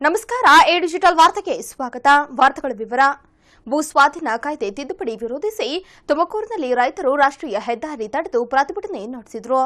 ನಮಸ್ಕಾರ A digital ವಾರ್ತೆಗೆ ಸ್ವಾಗತ ವಾರ್ತೆಗಳ ವಿವರ ಭೂ ಸ್ವಾಧೀನ ಕಾಯ್ದೆ ತಿದ್ದುಪಡಿ ವಿರೋಧಿಸಿ ತುಮಕೂರಿನಲ್ಲಿ ರೈತರು ರಾಷ್ಟ್ರೀಯ ಹೆದ್ದಾರಿ ತಡೆದು ಪ್ರತಿಭಟನೆ ನಡೆಸಿದರು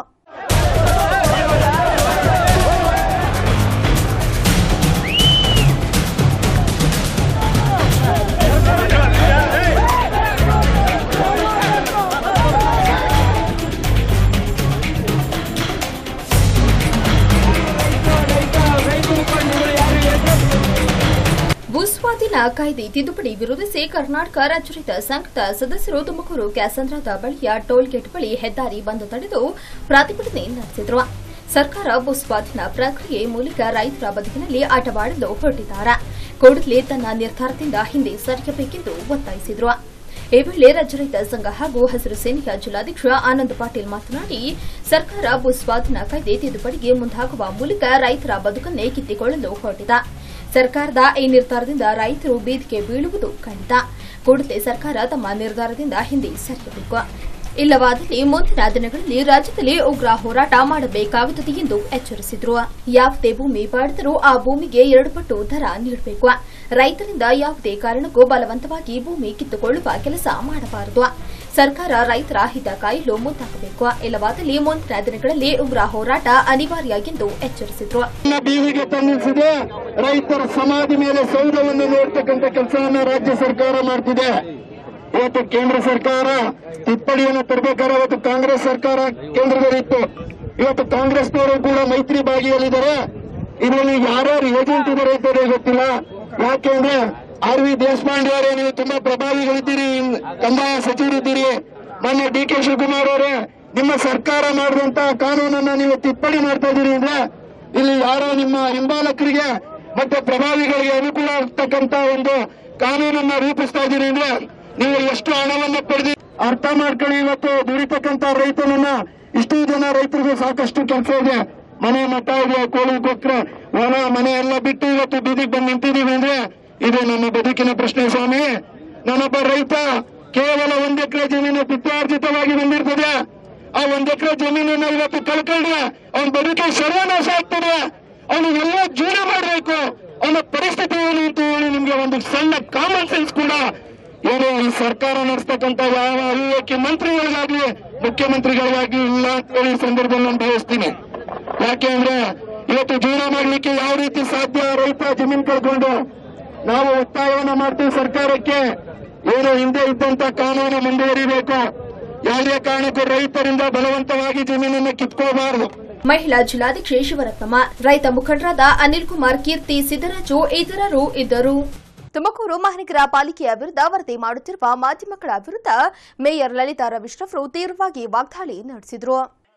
ಭೂಸ್ವಾಧೀನ ಕಾಯ್ದೆ ತಿದ್ದುಪಡಿ ವಿರೋಧಿಸಿ ಕರ್ನಾಟಕ ರಾಜ್ಯ ರೈತ ಸಂಘದ ಸದಸ್ಯರು ತುಮಕೂರು ಕ್ಯಾಸಂದ್ರದ ಬಳಿಯ ಟೋಲ್ ಗೇಟ್ ಬಳಿ ಹೆದ್ದಾರಿ ಬಂದ್ ತಡೆದು ಪ್ರತಿಭಟನೆ ನಡೆಸಿದರು ಸರ್ಕಾರ ಭೂಸ್ವಾಧೀನ ಪ್ರಕ್ರಿಯೆ ಮೂಲಕ ರೈತರ ಬದುಕಿನಲ್ಲಿ ಆಟವಾಡಲು ಹೊರಟಿದ್ದಾರೆ ಕೂಡಲೇ ತನ್ನ ನಿರ್ಧಾರದಿಂದ ಹಿಂದೆ ಸರಿಯಬೇಕೆಂದು ಒತ್ತಾಯಿಸಿದರು ಈ ವೇಳೆ ರಾಜ್ಯ ರೈತ ಸಂಘ ಹಾಗೂ ಹಸಿರು ಸೇನೆಯ ಜಿಲ್ಲಾಧ್ಯಕ್ಷ ಆನಂದ್ ಪಾಟೀಲ್ ಮಾತನಾಡಿ ಸರ್ಕಾರ ಭೂಸ್ವಾಧೀನ ಕಾಯ್ದೆ ತಿದ್ದುಪಡಿಗೆ ಮುಂದಾಗುವ ಮೂಲಕ ರೈತರ ಬದುಕನ್ನೇ ಕಿತ್ತಿಕೊಳ್ಳಲು ಹೊರಟಿದೆ ಸರ್ಕಾರದ ಈ ನಿರ್ಧಾರದಿಂದ ರೈತರು ಬೀದಿಗೆ ಬೀಳುವುದು ಖಂಡಿತ ಕೂಡಲೇ ಸರ್ಕಾರ ತಮ್ಮ ನಿರ್ಧಾರದಿಂದ ಹಿಂದೆ ಸರಿಯಬೇಕು ಇಲ್ಲವಾದಲ್ಲಿ ಮುಂದಿನ ದಿನಗಳಲ್ಲಿ ರಾಜ್ಯದಲ್ಲಿ ಉಗ್ರ ಹೋರಾಟ ಮಾಡಬೇಕಾಗುತ್ತದೆ ಎಂದು ಎಚ್ಚರಿಸಿದರು ಯಾವುದೇ ಭೂಮಿ ಪಡೆದರೂ ಆ ಭೂಮಿಗೆ ಎರಡು ಪಟ್ಟು ದರ ನೀಡಬೇಕು ರೈತರಿಂದ ಯಾವುದೇ ಕಾರಣಕ್ಕೂ ಬಲವಂತವಾಗಿ ಭೂಮಿ ಕಿತ್ತುಕೊಳ್ಳುವ ಕೆಲಸ ಮಾಡಬಾರದು ಸರ್ಕಾರ ರೈತರ ಹಿತ ಕಾಯಲು ಮುಂದಾಗಬೇಕು ಇಲ್ಲವಾದಲ್ಲಿ ಮುಂದಿನ ದಿನಗಳಲ್ಲಿ ಉಗ್ರ ಹೋರಾಟ ಅನಿವಾರ್ಯ ಎಂದು ಎಚ್ಚರಿಸಿದರು ನನ್ನ ಬೀದಿಗೆ ತಂದಿಸಿದೆ ರೈತರ ಸಮಾಧಿ ಮೇಲೆ ಸೌಧವನ್ನು ನೋಡ್ತಕ್ಕಂಥ ಕೆಲಸವನ್ನ ರಾಜ್ಯ ಸರ್ಕಾರ ಮಾಡ್ತಿದೆ ಇವತ್ತು ಕೇಂದ್ರ ಸರ್ಕಾರ ತಿದ್ದುಪಡಿಯನ್ನು ತರಬೇಕಾದ್ರೆ ಇವತ್ತು ಕಾಂಗ್ರೆಸ್ ಸರ್ಕಾರ ಕೇಂದ್ರದಲ್ಲಿತ್ತು ಇವತ್ತು ಕಾಂಗ್ರೆಸ್ನವರು ಕೂಡ ಮೈತ್ರಿ ಭಾಗಿಯಲ್ಲಿದ್ದಾರೆ ಇದರಲ್ಲಿ ಯಾರ್ಯಾರು ಏಜೆಂಟ್ ಇದ್ದಾರೆ ಅಂತಲೇ ಗೊತ್ತಿಲ್ಲ ಯಾಕೆಂದ್ರೆ ಆರ್ ವಿ ದೇಶಪಾಂಡೆ ಅವರೇ ನೀವು ತುಂಬಾ ಪ್ರಭಾವಿಗಳಿದ್ದೀರಿ ಕಂದಾಯ ಸಚಿವರಿದ್ದೀರಿ ಮೊನ್ನೆ ಡಿ ಕೆ ಶಿವಕುಮಾರ್ ಅವರೇ ನಿಮ್ಮ ಸರ್ಕಾರ ಮಾಡಿದಂತ ಕಾನೂನನ್ನ ನೀವು ತಿದ್ದುಪಡಿ ಮಾಡ್ತಾ ಇದ್ದೀರಿ ಅಂದ್ರೆ ಇಲ್ಲಿ ಯಾರೋ ನಿಮ್ಮ ಹಿಂಬಾಲಕರಿಗೆ ಮತ್ತೆ ಪ್ರಭಾವಿಗಳಿಗೆ ಅನುಕೂಲ ಆಗ್ತಕ್ಕಂತ ಒಂದು ಕಾನೂನನ್ನ ರೂಪಿಸ್ತಾ ಇದ್ದೀರಿ ಅಂದ್ರೆ ನೀವು ಎಷ್ಟು ಹಣವನ್ನ ಪಡೆದಿ ಅರ್ಥ ಮಾಡ್ಕೊಳ್ಳಿ ಇವತ್ತು ದುಡಿತಕ್ಕಂತ ರೈತನನ್ನ ಇಷ್ಟು ಜನ ರೈತರಿಗೂ ಸಾಕಷ್ಟು ಕೆಲಸ ಇದೆ ಮನೆ ಮಠ ಇದೆ ಕೋಳಿ ಕೊಕ್ರೆ ಹೊಲ ಮನೆ ಎಲ್ಲ ಬಿಟ್ಟು ಇವತ್ತು ಬೀದಿಗೆ ಬಂದು ನಿಂತಿದೀವಿ ಅಂದ್ರೆ ಇದು ನಮ್ಮ ಬದುಕಿನ ಪ್ರಶ್ನೆ ಸ್ವಾಮಿ ನಾನೊಬ್ಬ ರೈತ ಕೇವಲ ಒಂದ್ ಎಕರೆ ಜಮೀನು ಪಿತ್ಯಾರ್ಜಿತವಾಗಿ ಬಂದಿರ್ತದೆ ಆ ಒಂದ್ ಎಕರೆ ಜಮೀನನ್ನ ಇವತ್ತು ಕಳ್ಕೊಂಡ್ರೆ ಅವನ ಬದುಕಿಗೆ ಸರ್ವನಾಶ ಆಗ್ತದೆ ಅವನು ಎಲ್ಲ ಜೀವನ ಮಾಡಬೇಕು ಅವನ ಪರಿಸ್ಥಿತಿ ಏನು ಅಂತ ಹೇಳಿ ನಿಮ್ಗೆ ಒಂದು ಸಣ್ಣ ಕಾಮನ್ ಸೆನ್ಸ್ ಕೂಡ ಏನು ಈ ಸರ್ಕಾರ ನಡೆಸ್ತಕ್ಕಂತ ಯಾವ ಅವಿವೇಕಿ ಮಂತ್ರಿಗಳಿಗಾಗ್ಲಿ ಮುಖ್ಯಮಂತ್ರಿಗಳಿಗಾಗ್ಲಿ ಇಲ್ಲ ಅಂತ ಹೇಳಿ ಈ ಸಂದರ್ಭದಲ್ಲಿ ನಾನು ಭಾವಿಸ್ತೀನಿ ಯಾಕೆಂದ್ರೆ ಇವತ್ತು ಜೀವನ ಮಾಡ್ಲಿಕ್ಕೆ ಯಾವ ರೀತಿ ಸಾಧ್ಯ ರೈತ ಜಮೀನ್ ಕಳ್ಕೊಂಡು ನಾವು ಒತ್ತಾಯವನ್ನ ಮಾಡ್ತೀವಿ ಸರ್ಕಾರಕ್ಕೆ ಏನು ಹಿಂದೆ ಇದ್ದಂತ ಕಾನೂನು ಮುಂದುವರಿಬೇಕು ಯಾವುದೇ ಕಾರಣಕ್ಕೂ ರೈತರಿಂದ ಬಲವಂತವಾಗಿ ಜಮೀನನ್ನು ಕಿತ್ಕೋಬಾರದು ಮಹಿಳಾ ಜಿಲ್ಲಾಧ್ಯಕ್ಷೆ ಶಿವರತ್ನಮ್ಮ ರೈತ ಮುಖಂಡರಾದ ಅನಿಲ್ ಕುಮಾರ್ ಕೀರ್ತಿ ಸಿದ್ದರಾಜು ಇತರರು ಇದ್ದರು ತುಮಕೂರು ಮಹಾನಗರ ಪಾಲಿಕೆಯ ವಿರುದ್ಧ ವರದಿ ಮಾಡುತ್ತಿರುವ ಮಾಧ್ಯಮಗಳ ವಿರುದ್ಧ ಮೇಯರ್ ಲಲಿತಾ ರವಿಶ್ರವರು ತೀವ್ರವಾಗಿ ವಾಗ್ದಾಳಿ ನಡೆಸಿದರು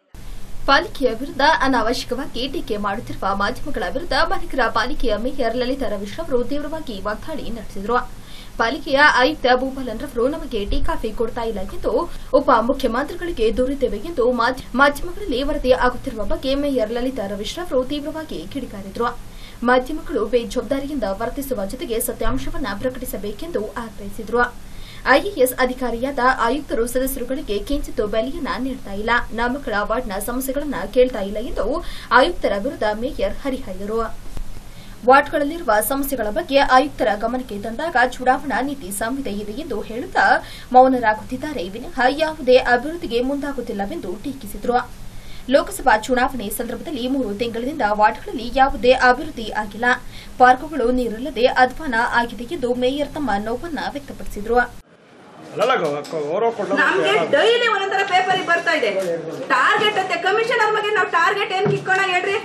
ಪಾಲಿಕೆಯ ವಿರುದ್ಧ ಅನಾವಶ್ಯಕವಾಗಿ ಟೀಕೆ ಮಾಡುತ್ತಿರುವ ಮಾಧ್ಯಮಗಳ ವಿರುದ್ಧ ಮಹಾನಗರ ಪಾಲಿಕೆಯ ಮೇಯರ್ ಲಲಿತಾ ರವಿಶ್ರವರು ತೀವ್ರವಾಗಿ ವಾಗ್ದಾಳಿ ನಡೆಸಿದರು ಪಾಲಿಕೆಯ ಆಯುಕ್ತ ಭೂಪಾಲನ್ ರವರು ನಮಗೆ ಟೀ ಕಾಫಿ ಕೊಡ್ತಾ ಇಲ್ಲ ಎಂದು ಉಪ ಮುಖ್ಯಮಂತ್ರಿಗಳಿಗೆ ದೂರಿದ್ದೇವೆ ಎಂದು ಮಾಧ್ಯ- ಮಾಧ್ಯಮಗಳಲ್ಲಿ ವರದಿ ಆಗುತ್ತಿರುವ ಬಗ್ಗೆ ಮೇಯರ್ ಲಲಿತಾ ರವಿಶ್ರವರು ತೀವ್ರವಾಗಿ ಕಿಡಿಕಾರಿದರು ಮಾಧ್ಯಮಗಳು ಬೇಜವಾಬ್ದಾರಿಯಿಂದ ವರ್ತಿಸುವ ಜೊತೆಗೆ ಸತ್ಯಾಂಶವನ್ನ ಪ್ರಕಟಿಸಬೇಕೆಂದು ಆಗ್ರಹಿಸಿದರು ಐಎಎಸ್ ಅಧಿಕಾರಿಯಾದ ಆಯುಕ್ತರು ಸದಸ್ಯರುಗಳಿಗೆ ಕಿಂಚಿತ್ತು ಬೆಲೆಯನ್ನ ನೀಡ್ತಾ ಇಲ್ಲ ನಾಮಕ್ಕಳ ವಾರ್ಡ್ನ ಸಮಸ್ಯೆಗಳನ್ನ ಕೇಳ್ತಾ ಇಲ್ಲ ಎಂದು ಆಯುಕ್ತರ ವಿರುದ್ಧ ಮೇಯರ್ ಹರಿಹಾಯ್ದರು ವಾರ್ಡ್ಗಳಲ್ಲಿರುವ ಸಮಸ್ಯೆಗಳ ಬಗ್ಗೆ ಆಯುಕ್ತರ ಗಮನಕ್ಕೆ ತಂದಾಗ ಚುನಾವಣಾ ನೀತಿ ಸಂಹಿತೆ ಇದೆ ಎಂದು ಹೇಳುತ್ತಾ ಮೌನರಾಗುತ್ತಿದ್ದಾರೆ ವಿನಃ ಯಾವುದೇ ಅಭಿವೃದ್ಧಿಗೆ ಮುಂದಾಗುತ್ತಿಲ್ಲವೆಂದು ಟೀಕಿಸಿದರು ಲೋಕಸಭಾ ಚುನಾವಣೆ ಸಂದರ್ಭದಲ್ಲಿ ಮೂರು ತಿಂಗಳಿನಿಂದ ವಾರ್ಡ್ಗಳಲ್ಲಿ ಯಾವುದೇ ಅಭಿವೃದ್ಧಿ ಆಗಿಲ್ಲ ಪಾರ್ಕ್ಗಳು ನೀರಿಲ್ಲದೆ ಅಧ್ವಾನ ಆಗಿದೆ ಎಂದು ಮೇಯರ್ ತಮ್ಮ ನೋವನ್ನ ವ್ಯಕ್ತಪಡಿಸಿದರು ಅಲ್ಲಲ್ಲ ಗೌರವ ಕೊಡಲ್ಲ ನಮ್ಗೆ ಡೈಲಿ ಒಂದೊಂದರ ಪೇಪರ್ ಬರ್ತಾ ಇದೆ ಟಾರ್ಗೆಟ್ ಅಂತೆ ಕಮಿಷನ್ ಅವ್ರ ಬಗ್ಗೆ ನಾವು ಟಾರ್ಗೆಟ್ ಏನ್ ಕಿಕ್ಕೋಣ ಹೇಳ್ರಿ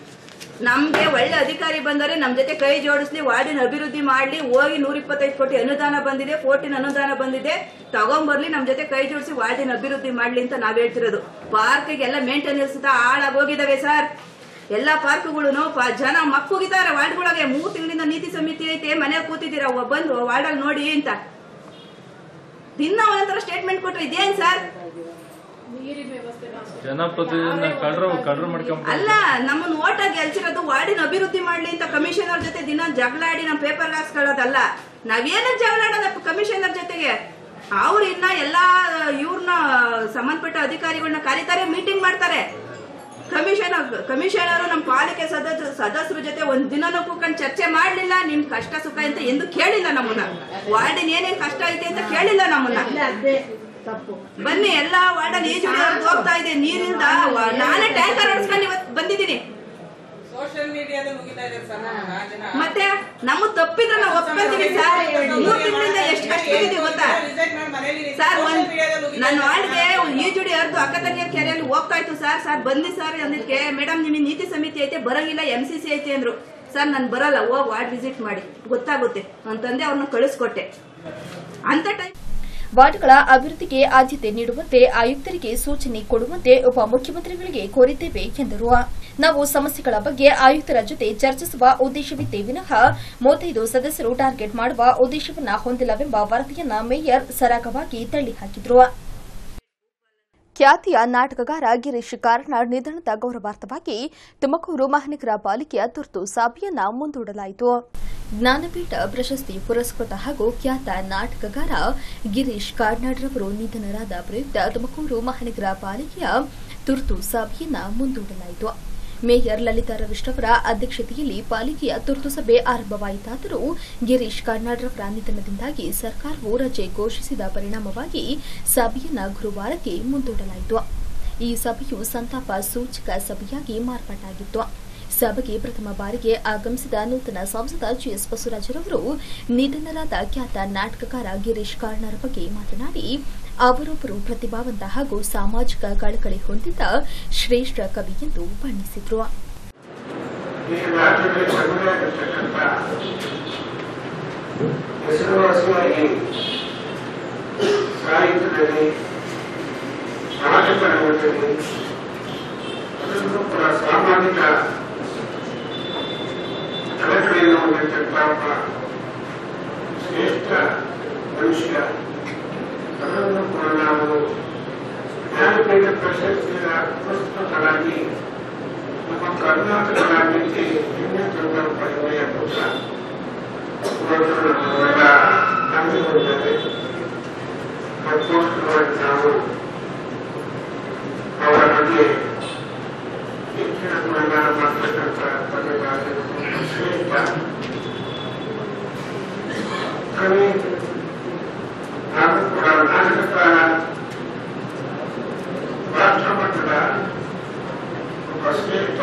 ನಮ್ಗೆ ಒಳ್ಳೆ ಅಧಿಕಾರಿ ಬಂದರೆ ನಮ್ ಜೊತೆ ಕೈ ಜೋಡಿಸ್ಲಿ ವಾರ್ಡಿನ ಅಭಿವೃದ್ಧಿ ಮಾಡ್ಲಿ ಹೋಗಿ ನೂರ ಇಪ್ಪತ್ತೈದು ಕೋಟಿ ಅನುದಾನ ಬಂದಿದೆ ಕೋಟಿನ ಅನುದಾನ ಬಂದಿದೆ ತಗೊಂಬರ್ಲಿ ನಮ್ ಜೊತೆ ಕೈ ಜೋಡಿಸಿ ವಾರ್ಡಿನ ಅಭಿವೃದ್ಧಿ ಮಾಡ್ಲಿ ಅಂತ ನಾವ್ ಹೇಳ್ತಿರೋದು ಪಾರ್ಕ್ಗೆ ಎಲ್ಲ ಮೇಂಟೆನೆನ್ಸ್ ಹಾಳಾಗಿ ಹೋಗಿದಾವೆ ಸರ್ ಎಲ್ಲಾ ಪಾರ್ಕ್ಗಳು ಜನ ಮಕ್ಕುಗಿದ್ದಾರೆ ವಾರ್ಡ್ಗಳೊಳಗೆ ಮೂರ್ ತಿಂಗಳಿಂದ ನೀತಿ ಸಮಿತಿ ಐತೆ ಮನೆ ಕೂತಿದ್ದೀರಾ ಒಬ್ಬ ಬಂದು ವಾರ್ಡಲ್ಲಿ ನೋಡಿ ಅಂತ ದಿನ ಒಂದೊಂಥರ ಸ್ಟೇಟ್ಮೆಂಟ್ ಕೊಟ್ರೆ ಇದೇನ್ ಸರ್ ಜನಪ್ರತಿನಿಧಿನ ಕಳ್ರು ಕಳ್ರು ಮಾಡ್ಕೊಂಡ್ ಅಲ್ಲ ನಮ್ಮನ್ನ ಓಟ ಗೆಲ್ಸಿರೋದು ವಾರ್ಡಿನ ಅಭಿವೃದ್ಧಿ ಮಾಡ್ಲಿ ಅಂತ ಕಮಿಷನರ್ ಜೊತೆ ದಿನ ಜಗಳಾಡಿ ನಮ್ಮ ಪೇಪರ್ ಹಾಕ್ಸ್ಕೊಳ್ಳೋದಲ್ಲ ನಾವೇನ ಜಗಳಾಡೋದ ಕಮಿಷನರ್ ಜೊತೆಗೆ ಅವ್ರು ಇನ್ನ ಎಲ್ಲಾ ಇವ್ರನ್ನ ಸಂಬಂಧಪಟ್ಟ ಅಧಿಕಾರಿಗಳನ್ನ ಕರೀತಾರೆ ಮೀಟಿಂಗ್ ಮಾಡ್ತಾರೆ ಕಮಿಷನರ್ ಕಮಿಷನರು ನಮ್ಮ ಪಾಲಿಕೆ ಸದಸ್ಯ ಸದಸ್ಯರ ಜೊತೆ ಒಂದ್ ದಿನನೂ ಕೂತ್ಕೊಂಡು ಚರ್ಚೆ ಮಾಡ್ಲಿಲ್ಲ ನಿಮ್ ಕಷ್ಟ ಸುಖ ಅಂತ ಎಂದು ಕೇಳಿಲ್ಲ ನಮ್ಮನ್ನ ವಾರ್ಡಿನ ಏನೇನ್ ಕಷ್ಟ ಐತೆ ಅಂತ ಕೇಳಿಲ್ಲ ನಮ್ಮನ್ನ ಬನ್ನಿ ಎಲ್ಲಾ ವಾರ್ಡನ್ ಈ ಜೋಡಿ ಅವ್ರ್ದು ಹೋಗ್ತಾ ಇದೆ ನೀರಿಂದ ವ- ನಾನೇ ಟ್ಯಾಂಕರ್ ಹೊಡ್ಸ್ಕೊಂಡು ಇವತ್ತು ಬಂದಿದ್ದೀನಿ ಸೋಷಿಯಲ್ ಮೀಡಿಯಾದಲ್ಲಿ ಮುಗಿತಾ ಇದೆ ಸರ್ ನಮ್ಮ ಜನ ಮತ್ತೆ ನಮ್ಮ ತಪ್ಪಿದ್ರೆ ನಾವು ಒಪ್ಕೊಂತೀವಿ ಸರ್ ಮೂರ್ ತಿಂಗಳಿಂದ ಎಷ್ಟು ಕಷ್ಟ ಬಿದ್ದಿದ್ದೀವಿ ಗೊತ್ತಾ ರಿಸೈನ್ ಮಾಡಿ ಮನೇಲಿ ಸರ್ ಸೋಷಿಯಲ್ ಒಂದ್ ಮೀಡಿಯಾದಲ್ಲಿ ಮುಗಿತಾ ನನ್ನ ಇದೆ ವಾರ್ಡ್ಗೆ ಈಜುಡಿ ಹರಿದು ಅಕ್ಕ ತಂಗಿಯ ಕೆರೆಯಲ್ಲಿ ಹೋಗ್ತಾ ಇತ್ತು ಸರ್ ಸರ್ ಬಂದಿ ಸರ್ ಅಂದಿದ್ಕೆ ಮೇಡಮ್ ನಿಮಗೆ ನೀತಿ ಸಮಿತಿ ಐತೆ ಬರಂಗಿಲ್ಲ ಎಂ ಸಿ ಸಿ ಐತೆ ಅಂದ್ರು ಸರ್ ನಾನು ಬರಲ್ಲ ಹೋಗ್ ವಾರ್ಡ್ ವಿಸಿಟ್ ಮಾಡಿ ಗೊತ್ತಾಗುತ್ತೆ ಅಂತಂದೆ ಅವ್ರನ್ನ ಕಳಿಸ್ಕೊಟ್ಟೆ ಅಂತ ಟೈಮ್ ವಾರ್ಡ್ಗಳ ಅಭಿವೃದ್ಧಿಗೆ ಆದ್ಯತೆ ನೀಡುವಂತೆ ಆಯುಕ್ತರಿಗೆ ಸೂಚನೆ ಕೊಡುವಂತೆ ಉಪಮುಖ್ಯಮಂತ್ರಿಗಳಿಗೆ ಕೋರಿದ್ದೇವೆ ಎಂದರು ನಾವು ಸಮಸ್ಯೆಗಳ ಬಗ್ಗೆ ಆಯುಕ್ತರ ಜೊತೆ ಚರ್ಚಿಸುವ ಉದ್ದೇಶವಿದ್ದೇ ವಿನಃ ಮೂವತ್ತೈದು ಸದಸ್ಯರು ಟಾರ್ಗೆಟ್ ಮಾಡುವ ಉದ್ದೇಶವನ್ನ ಹೊಂದಿಲ್ಲವೆಂಬ ವರದಿಯನ್ನ ಮೇಯರ್ ಸರಾಗವಾಗಿ ತಳ್ಳಿಹಾಕಿದರು ಖ್ಯಾತಿಯ ನಾಟಕಗಾರ ಗಿರೀಶ್ ಕಾರ್ನಾಡ್ ನಿಧನದ ಗೌರವಾರ್ಥವಾಗಿ ತುಮಕೂರು ಮಹಾನಗರ ಪಾಲಿಕೆಯ ತುರ್ತು ಸಭೆಯನ್ನ ಮುಂದೂಡಲಾಯಿತು ಜ್ಞಾನಪೀಠ ಪ್ರಶಸ್ತಿ ಪುರಸ್ಕೃತ ಹಾಗೂ ಖ್ಯಾತ ನಾಟಕಗಾರ ಗಿರೀಶ್ ಕಾರ್ನಾಡ್ರವರು ನಿಧನರಾದ ಪ್ರಯುಕ್ತ ತುಮಕೂರು ಮಹಾನಗರ ಪಾಲಿಕೆಯ ತುರ್ತು ಸಭೆಯನ್ನ ಮುಂದೂಡಲಾಯಿತು ಮೇಯರ್ ಲಲಿತಾ ರವಿಶ್ರವರ ಅಧ್ಯಕ್ಷತೆಯಲ್ಲಿ ಪಾಲಿಕೆಯ ತುರ್ತು ಸಭೆ ಆರಂಭವಾಯಿತಾದರೂ ಗಿರೀಶ್ ಕಾರ್ನಾಡ್ರವರ ನಿಧನದಿಂದಾಗಿ ಸರ್ಕಾರವು ರಜೆ ಘೋಷಿಸಿದ ಪರಿಣಾಮವಾಗಿ ಸಭೆಯನ್ನ ಗುರುವಾರಕ್ಕೆ ಮುಂದೂಡಲಾಯಿತು ಈ ಸಭೆಯು ಸಂತಾಪ ಸೂಚಕ ಸಭೆಯಾಗಿ ಮಾರ್ಪಾಟಾಗಿತ್ತು ಸಭೆಗೆ ಪ್ರಥಮ ಬಾರಿಗೆ ಆಗಮಿಸಿದ ನೂತನ ಸಂಸದ ಜಿಎಸ್ ಬಸವರಾಜರವರು ನಿಧನರಾದ ಖ್ಯಾತ ನಾಟಕಕಾರ ಗಿರೀಶ್ ಕಾರ್ನಾರ್ ಬಗ್ಗೆ ಮಾತನಾಡಿ ಅವರೊಬ್ಬರು ಪ್ರತಿಭಾವಂತ ಹಾಗೂ ಸಾಮಾಜಿಕ ಕಳಕಳಿ ಹೊಂದಿದ್ದ ಶ್ರೇಷ್ಠ ಕವಿ ಎಂದು ಬಣ್ಣಿಸಿದರು ಈ ರಾಜ್ಯದಲ್ಲಿ ಸಮುದಾಯದಲ್ಲಿರ್ತಕ್ಕಂಥ ಹೆಸರುವಾಸಿಯಾಗಿ ಸಾಹಿತ್ಯದಲ್ಲಿ ನಾಟಕ ರಂಗದಲ್ಲಿ ಅದರಲ್ಲೂ ಕೂಡ ಸಾಮಾಜಿಕ ಕಳಕಳಿಯನ್ನು ಹೊಂದಿರತಕ್ಕಂಥ ಒಬ್ಬ ಶ್ರೇಷ್ಠ ಮನುಷ್ಯ ಅದರಲ್ಲೂ ಕೂಡ ನಾವು ಜ್ಞಾನಪೀಠ ಪ್ರಶಸ್ತಿಯ ಪುರಸ್ಕೃತರಾಗಿ ನಮ್ಮ ಕರ್ನಾಟಕ ರಾಜ್ಯಕ್ಕೆ ಹೆಮ್ಮೆ ತಂದಪ್ಪ ಹೆಮ್ಮೆಯ ಪುತ್ರ ಇವತ್ತು ನಮ್ಮೆಲ್ಲ ನಂಬಿಕೊಂಡಿದ್ದೇವೆ ಅದಕ್ಕೋಸ್ಕರವಾಗಿ ನಾವು ಅವರ ಬಗ್ಗೆ ಹೆಚ್ಚಿನ ಗುಣಗಾನ ಮಾಡ್ತಕ್ಕಂಥ ಬಗೆಗಾರರು ಶ್ರೇಷ್ಠ ಕವಿ ಹಾಗೂ ಕೂಡ ನಾಟಕಕಾರ ರಾಷ್ಟ್ರ ಮಟ್ಟದ ಒಬ್ಬ ಶ್ರೇಷ್ಠ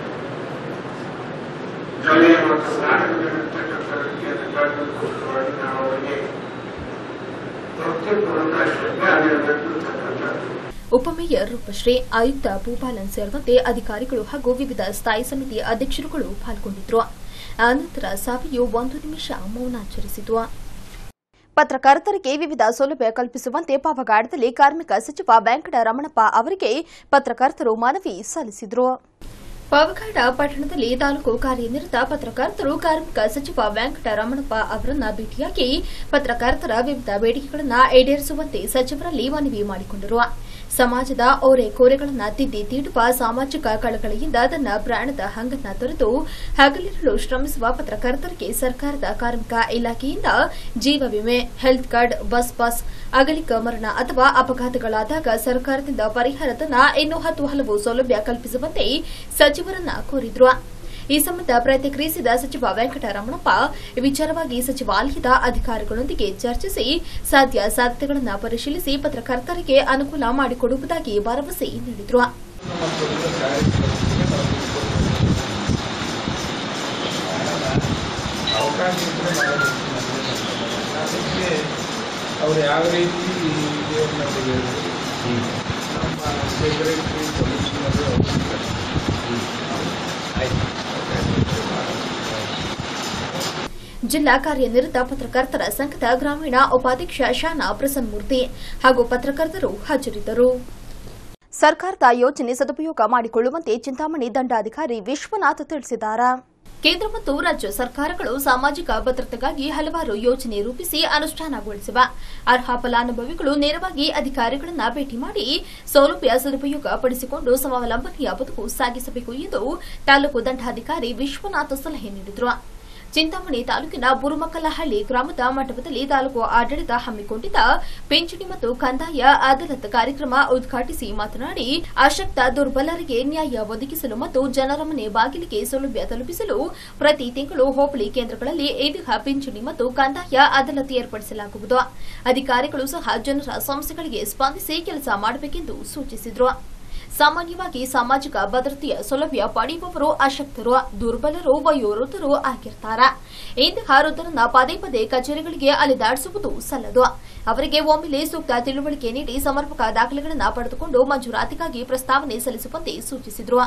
ಕಲೆ ಮತ್ತು ನಾಟಕದಲ್ಲಿರ್ತಕ್ಕಂಥ ವ್ಯಕ್ತಿಯನ್ನು ಕಾರಣಕ್ಕೋಸ್ಕರವಾಗಿ ನಾವು ಅವರಿಗೆ ಭಕ್ತಿಪೂರ್ವಕ ಶ್ರದ್ಧಾಂಜಲಿಯನ್ನು ಇರ್ತಕ್ಕಂಥದ್ದು ಉಪಮೇಯರ್ ರೂಪಶ್ರೀ ಆಯುಕ್ತ ಭೂಪಾಲನ್ ಸೇರಿದಂತೆ ಅಧಿಕಾರಿಗಳು ಹಾಗೂ ವಿವಿಧ ಸ್ಥಾಯಿ ಸಮಿತಿ ಅಧ್ಯಕ್ಷರುಗಳು ಪಾಲ್ಗೊಂಡಿದ್ದರು ಆನಂತರ ಸಭೆಯು ಒಂದು ನಿಮಿಷ ಮೌನಾಚರಿಸಿತು ಪತ್ರಕರ್ತರಿಗೆ ವಿವಿಧ ಸೌಲಭ್ಯ ಕಲ್ಪಿಸುವಂತೆ ಪಾವಗಾಡದಲ್ಲಿ ಕಾರ್ಮಿಕ ಸಚಿವ ವೆಂಕಟ ರಮಣಪ್ಪ ಅವರಿಗೆ ಪತ್ರಕರ್ತರು ಮನವಿ ಸಲ್ಲಿಸಿದರು ಪಾವಗಾಡ ಪಟ್ಟಣದಲ್ಲಿ ತಾಲೂಕು ಕಾರ್ಯನಿರತ ಪತ್ರಕರ್ತರು ಕಾರ್ಮಿಕ ಸಚಿವ ವೆಂಕಟ ರಮಣಪ್ಪ ಅವರನ್ನ ಭೇಟಿಯಾಗಿ ಪತ್ರಕರ್ತರ ವಿವಿಧ ಬೇಡಿಕೆಗಳನ್ನು ಈಡೇರಿಸುವಂತೆ ಸಚಿವರಲ್ಲಿ ಮನವಿ ಮಾಡಿಕೊಂಡರು ಸಮಾಜದ ಓರೆ ಕೋರೆಗಳನ್ನು ತಿದ್ದಿ ತೀಡುವ ಸಾಮಾಜಿಕ ಕಳಕಳಿಯಿಂದ ತನ್ನ ಪ್ರಾಣದ ಹಂಗನ್ನ ತೊರೆದು ಹಗಲಿರಲು ಶ್ರಮಿಸುವ ಪತ್ರಕರ್ತರಿಗೆ ಸರ್ಕಾರದ ಕಾರ್ಮಿಕ ಇಲಾಖೆಯಿಂದ ಜೀವ ವಿಮೆ ಹೆಲ್ತ್ ಕಾರ್ಡ್ ಬಸ್ ಪಾಸ್ ಅಗಲಿಕ ಮರಣ ಅಥವಾ ಅಪಘಾತಗಳಾದಾಗ ಸರ್ಕಾರದಿಂದ ಪರಿಹಾರಧನ ಇನ್ನೂ ಹತ್ತು ಹಲವು ಸೌಲಭ್ಯ ಕಲ್ಪಿಸುವಂತೆ ಸಚಿವರನ್ನ ಕೋರಿದ್ರು ಈ ಸಂಬಂಧ ಪ್ರತಿಕ್ರಿಯಿಸಿದ ಸಚಿವ ವೆಂಕಟರಮಣಪ್ಪ ಈ ವಿಚಾರವಾಗಿ ಸಚಿವಾಲಯದ ಅಧಿಕಾರಿಗಳೊಂದಿಗೆ ಚರ್ಚಿಸಿ ಸಾಧ್ಯ ಸಾಧ್ಯತೆಗಳನ್ನು ಪರಿಶೀಲಿಸಿ ಪತ್ರಕರ್ತರಿಗೆ ಅನುಕೂಲ ಮಾಡಿಕೊಡುವುದಾಗಿ ಭರವಸೆ ನೀಡಿದರು ಅವಕಾಶ ಇದ್ರೆ ಮಾಡೋದು ಅದಕ್ಕೆ ಅವ್ರು ಯಾವ ರೀತಿ ಇದೆ ಅನ್ನೋದು ನಮ್ಮ ಸೆಕ್ರೆಟರಿ ಕಮಿಷನರು ಆಯ್ತು ಜಿಲ್ಲಾ ಕಾರ್ಯನಿರತ ಪತ್ರಕರ್ತರ ಸಂಘದ ಗ್ರಾಮೀಣ ಉಪಾಧ್ಯಕ್ಷ ಶಾನಾ ಪ್ರಸನ್ನಮೂರ್ತಿ ಹಾಗೂ ಪತ್ರಕರ್ತರು ಹಾಜರಿದ್ದರು ಸರ್ಕಾರದ ಯೋಜನೆ ಸದುಪಯೋಗ ಮಾಡಿಕೊಳ್ಳುವಂತೆ ಚಿಂತಾಮಣಿ ದಂಡಾಧಿಕಾರಿ ವಿಶ್ವನಾಥ್ ತಿಳಿಸಿದ್ದಾರೆ ಕೇಂದ್ರ ಮತ್ತು ರಾಜ್ಯ ಸರ್ಕಾರಗಳು ಸಾಮಾಜಿಕ ಭದ್ರತೆಗಾಗಿ ಹಲವಾರು ಯೋಜನೆ ರೂಪಿಸಿ ಅನುಷ್ಠಾನಗೊಳಿಸಿವೆ ಅರ್ಹ ಫಲಾನುಭವಿಗಳು ನೇರವಾಗಿ ಅಧಿಕಾರಿಗಳನ್ನ ಭೇಟಿ ಮಾಡಿ ಸೌಲಭ್ಯ ಸದುಪಯೋಗ ಪಡಿಸಿಕೊಂಡು ಸ್ವಾವಲಂಬನೆಯ ಬದುಕು ಸಾಗಿಸಬೇಕು ಎಂದು ತಾಲೂಕು ದಂಡಾಧಿಕಾರಿ ವಿಶ್ವನಾಥ್ ಸಲಹೆ ನೀಡಿದರು ಚಿಂತಾಮಣಿ ತಾಲೂಕಿನ ಬುರುಮಕ್ಕಲಹಳ್ಳಿ ಗ್ರಾಮದ ಮಂಟಪದಲ್ಲಿ ತಾಲೂಕು ಆಡಳಿತ ಹಮ್ಮಿಕೊಂಡಿದ್ದ ಪಿಂಚಣಿ ಮತ್ತು ಕಂದಾಯ ಅದಾಲತ್ ಕಾರ್ಯಕ್ರಮ ಉದ್ಘಾಟಿಸಿ ಮಾತನಾಡಿ ಅಶಕ್ತ ದುರ್ಬಲರಿಗೆ ನ್ಯಾಯ ಒದಗಿಸಲು ಮತ್ತು ಜನರ ಮನೆ ಬಾಗಿಲಿಗೆ ಸೌಲಭ್ಯ ತಲುಪಿಸಲು ಪ್ರತಿ ತಿಂಗಳು ಹೋಬಳಿ ಕೇಂದ್ರಗಳಲ್ಲಿ ಇದೀಗ ಪಿಂಚಣಿ ಮತ್ತು ಕಂದಾಯ ಅದಾಲತ್ ಏರ್ಪಡಿಸಲಾಗುವುದು ಅಧಿಕಾರಿಗಳು ಸಹ ಜನರ ಸಮಸ್ಯೆಗಳಿಗೆ ಸ್ಪಂದಿಸಿ ಕೆಲಸ ಮಾಡಬೇಕೆಂದು ಸೂಚಿಸಿದರು ಸಾಮಾನ್ಯವಾಗಿ ಸಾಮಾಜಿಕ ಭದ್ರತೆಯ ಸೌಲಭ್ಯ ಪಡೆಯುವವರು ಅಶಕ್ತರು ದುರ್ಬಲರು ವಯೋವೃದ್ಧರು ಆಗಿರ್ತಾರೆ ಇಂತಹ ವೃದ್ಧರನ್ನ ಪದೇ ಪದೇ ಕಚೇರಿಗಳಿಗೆ ಅಲೆದಾಡಿಸುವುದು ಸಲ್ಲದು ಅವರಿಗೆ ಒಮ್ಮೆಲೆ ಸೂಕ್ತ ತಿಳುವಳಿಕೆ ನೀಡಿ ಸಮರ್ಪಕ ದಾಖಲೆಗಳನ್ನು ಪಡೆದುಕೊಂಡು ಮಂಜೂರಾತಿಗಾಗಿ ಪ್ರಸ್ತಾವನೆ ಸಲ್ಲಿಸುವಂತೆ ಸೂಚಿಸಿದರು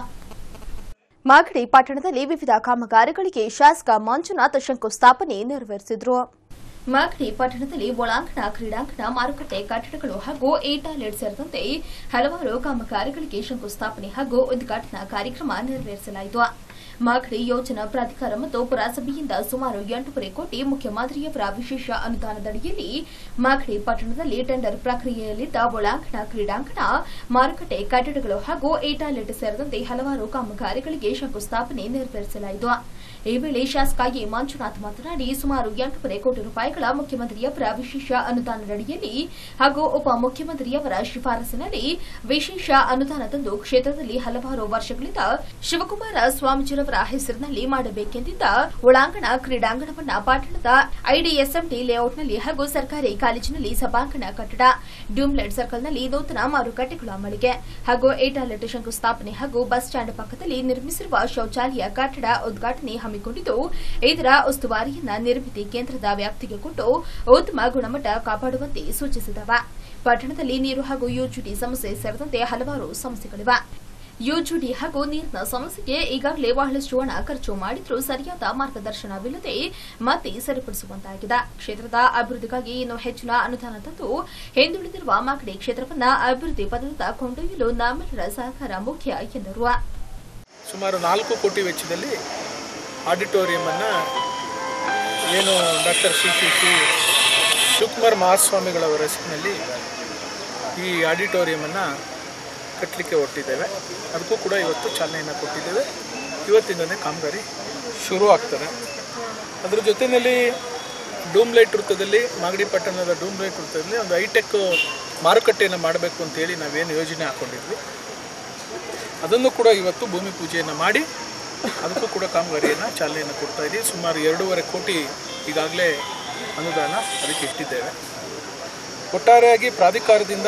ಮಾಗಡಿ ಪಟ್ಟಣದಲ್ಲಿ ವಿವಿಧ ಕಾಮಗಾರಿಗಳಿಗೆ ಶಾಸಕ ಮಂಜುನಾಥ್ ಶಂಕುಸ್ಥಾಪನೆ ನೆರವೇರಿಸಿದರು ಮಾಗಡಿ ಪಟ್ಟಣದಲ್ಲಿ ಒಳಾಂಗಣ ಕ್ರೀಡಾಂಗಣ ಮಾರುಕಟ್ಟೆ ಕಟ್ಟಡಗಳು ಹಾಗೂ ಎ ಟಾಯ್ಲೆಟ್ ಸೇರಿದಂತೆ ಹಲವಾರು ಕಾಮಗಾರಿಗಳಿಗೆ ಶಂಕುಸ್ಥಾಪನೆ ಹಾಗೂ ಉದ್ಘಾಟನಾ ಕಾರ್ಯಕ್ರಮ ನೆರವೇರಿಸಲಾಯಿತು ಮಾಗಡಿ ಯೋಜನಾ ಪ್ರಾಧಿಕಾರ ಮತ್ತು ಪುರಸಭೆಯಿಂದ ಸುಮಾರು ಎಂಟೂವರೆ ಕೋಟಿ ಮುಖ್ಯಮಂತ್ರಿಯವರ ವಿಶೇಷ ಅನುದಾನದಡಿಯಲ್ಲಿ ಮಾಗಡಿ ಪಟ್ಟಣದಲ್ಲಿ ಟೆಂಡರ್ ಪ್ರಕ್ರಿಯೆಯಲ್ಲಿದ್ದ ಒಳಾಂಗಣ ಕ್ರೀಡಾಂಗಣ ಮಾರುಕಟ್ಟೆ ಕಟ್ಟಡಗಳು ಹಾಗೂ ಎ ಟಾಯ್ಲೆಟ್ ಸೇರಿದಂತೆ ಹಲವಾರು ಕಾಮಗಾರಿಗಳಿಗೆ ಶಂಕುಸ್ಥಾಪನೆ ನೆರವೇರಿಸಲಾಯಿತು ಈ ವೇಳೆ ಶಾಸಕ ಎ ಮಂಜುನಾಥ್ ಮಾತನಾಡಿ ಸುಮಾರು ಎಂಟೂವರೆ ಕೋಟಿ ರೂಪಾಯಿಗಳ ಮುಖ್ಯಮಂತ್ರಿಯವರ ವಿಶೇಷ ಅನುದಾನದಡಿಯಲ್ಲಿ ಹಾಗೂ ಉಪಮುಖ್ಯಮಂತ್ರಿಯವರ ಶಿಫಾರಸಿನಲ್ಲಿ ವಿಶೇಷ ಅನುದಾನ ತಂದು ಕ್ಷೇತ್ರದಲ್ಲಿ ಹಲವಾರು ವರ್ಷಗಳಿಂದ ಶಿವಕುಮಾರ ಸ್ವಾಮೀಜಿರವರ ಹೆಸರಿನಲ್ಲಿ ಮಾಡಬೇಕೆಂದಿದ್ದ ಒಳಾಂಗಣ ಕ್ರೀಡಾಂಗಣವನ್ನ ಪಟ್ಟಣದ ಐಡಿಎಸ್ಎಂಟಿ ಲೇಔಟ್ನಲ್ಲಿ ಹಾಗೂ ಸರ್ಕಾರಿ ಕಾಲೇಜಿನಲ್ಲಿ ಸಭಾಂಗಣ ಕಟ್ಟಡ ಡ್ಯೂಮ್ಲೆಟ್ ಸರ್ಕಲ್ನಲ್ಲಿ ನೂತನ ಮಾರುಕಟ್ಟೆಗಳ ಮಳಿಗೆ ಹಾಗೂ ಏಟಾಲೆಟ್ ಶಂಕುಸ್ಥಾಪನೆ ಹಾಗೂ ಬಸ್ ಸ್ಟ್ಯಾಂಡ್ ಪಕ್ಕದಲ್ಲಿ ನಿರ್ಮಿಸಿರುವ ಶೌಚಾಲಯ ಕಟ್ಟಡ ಉದ್ಘಾಟನೆ ಹಮ್ಮಿಕೊಂಡಿದ್ದು ಇದರ ಉಸ್ತುವಾರಿಯನ್ನ ನಿರ್ಮಿತಿ ಕೇಂದ್ರದ ವ್ಯಾಪ್ತಿಗೆ ಕೊಟ್ಟು ಉತ್ತಮ ಗುಣಮಟ್ಟ ಕಾಪಾಡುವಂತೆ ಸೂಚಿಸಿದವ ಪಟ್ಟಣದಲ್ಲಿ ನೀರು ಹಾಗೂ ಯುಜಿಡಿ ಸಮಸ್ಯೆ ಸೇರಿದಂತೆ ಹಲವಾರು ಸಮಸ್ಯೆಗಳಿವೆ ಯುಜಿಡಿ ಹಾಗೂ ನೀರಿನ ಸಮಸ್ಯೆಗೆ ಈಗಾಗಲೇ ಬಹಳಷ್ಟು ಹಣ ಖರ್ಚು ಮಾಡಿದ್ರೂ ಸರಿಯಾದ ಮಾರ್ಗದರ್ಶನವಿಲ್ಲದೆ ಮತ್ತೆ ಸರಿಪಡಿಸುವಂತಾಗಿದೆ ಕ್ಷೇತ್ರದ ಅಭಿವೃದ್ಧಿಗಾಗಿ ಇನ್ನೂ ಹೆಚ್ಚಿನ ಅನುದಾನ ತಂದು ಹಿಂದುಳಿದಿರುವ ಮಾಗಡಿ ಕ್ಷೇತ್ರವನ್ನ ಅಭಿವೃದ್ಧಿ ಪದದ ಕೊಂಡೊಯ್ಯಲು ನಮ್ಮೆಲ್ಲರ ಸಹಕಾರ ಮುಖ್ಯ ಎಂದರು ಸುಮಾರು ನಾಲ್ಕು ಕೋಟಿ ವೆಚ್ಚದಲ್ಲಿ ಆಡಿಟೋರಿಯಮನ್ನು ಏನು doctor C C C Shivakumar ಮಹಾಸ್ವಾಮಿಗಳವರ ಹೆಸರಿನಲ್ಲಿ ಈ ಆಡಿಟೋರಿಯಮನ್ನು ಕಟ್ಟಲಿಕ್ಕೆ ಹೊರಟಿದ್ದೇವೆ ಅದಕ್ಕೂ ಕೂಡ ಇವತ್ತು ಚಾಲನೆಯನ್ನು ಕೊಟ್ಟಿದ್ದೇವೆ ಇವತ್ತಿಂದಲೇ ಕಾಮಗಾರಿ ಶುರು ಆಗ್ತದೆ ಅದ್ರ ಜೊತೆಯಲ್ಲಿ ಡೂಮ್ಲೈಟ್ ವೃತ್ತದಲ್ಲಿ ಮಾಗಡಿ ಪಟ್ಟಣದ ಡೂಮ್ಲೈಟ್ ವೃತ್ತದಲ್ಲಿ ಒಂದು ಹೈಟೆಕ್ ಮಾರುಕಟ್ಟೆಯನ್ನು ಮಾಡಬೇಕು ಅಂತೇಳಿ ನಾವೇನು ಯೋಜನೆ ಹಾಕ್ಕೊಂಡಿದ್ವಿ ಅದನ್ನು ಕೂಡ ಇವತ್ತು ಭೂಮಿ ಪೂಜೆಯನ್ನು ಮಾಡಿ ಅದಕ್ಕೂ ಕೂಡ ಕಾಮಗಾರಿಯನ್ನು ಚಾಲನೆಯನ್ನು ಕೊಡ್ತಾ ಇದ್ದೀವಿ ಸುಮಾರು ಎರಡೂವರೆ ಕೋಟಿ ಈಗಾಗಲೇ ಅನುದಾನ ಅದಕ್ಕೆ ಇಟ್ಟಿದ್ದೇವೆ ಒಟ್ಟಾರೆಯಾಗಿ ಪ್ರಾಧಿಕಾರದಿಂದ